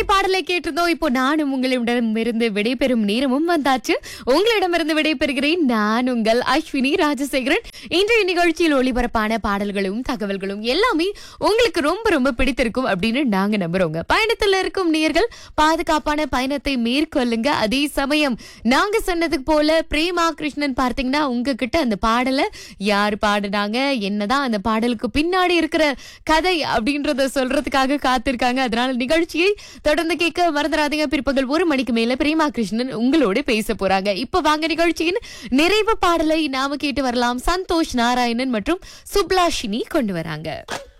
பாடலை கேட்டிருந்தோம் இப்போ நானும் உங்களிடமிருந்து விடைபெறும் நேரமும் வந்தாச்சு உங்களிடமிருந்து விடைபெறுகிறேன் நான் உங்கள் அஸ்வினி ராஜசேகரன் இன்றைய நிகழ்ச்சியில் ஒளிபரப்பான பாடல்களும் தகவல்களும் எல்லாமே உங்களுக்கு ரொம்ப ரொம்ப பிடித்திருக்கும் அப்படின்னு நாங்க நம்புறோங்க பயணத்துல இருக்கும் நேர்கள் பாதுகாப்பான பயணத்தை மேற்கொள்ளுங்க அதே சமயம் நாங்க சொன்னதுக்கு போல பிரேமா கிருஷ்ணன் பார்த்தீங்கன்னா உங்ககிட்ட அந்த பாடலை யார் பாடுனாங்க என்னதான் அந்த பாடலுக்கு பின்னாடி இருக்கிற கதை அப்படின்றத சொல்றதுக்காக காத்திருக்காங்க அதனால நிகழ்ச்சியை தொடர்ந்து கேட்க மறந்துடாதீங்க பிற்பகல் ஒரு மணிக்கு மேல பிரேமா கிருஷ்ணன் உங்களோட பேச போறாங்க இப்ப வாங்க நிகழ்ச்சியின் நிறைவு பாடலை நாம கேட்டு வரலாம் சந்தோஷ் நாராயணன் மற்றும் சுப்லாஷினி கொண்டு வராங்க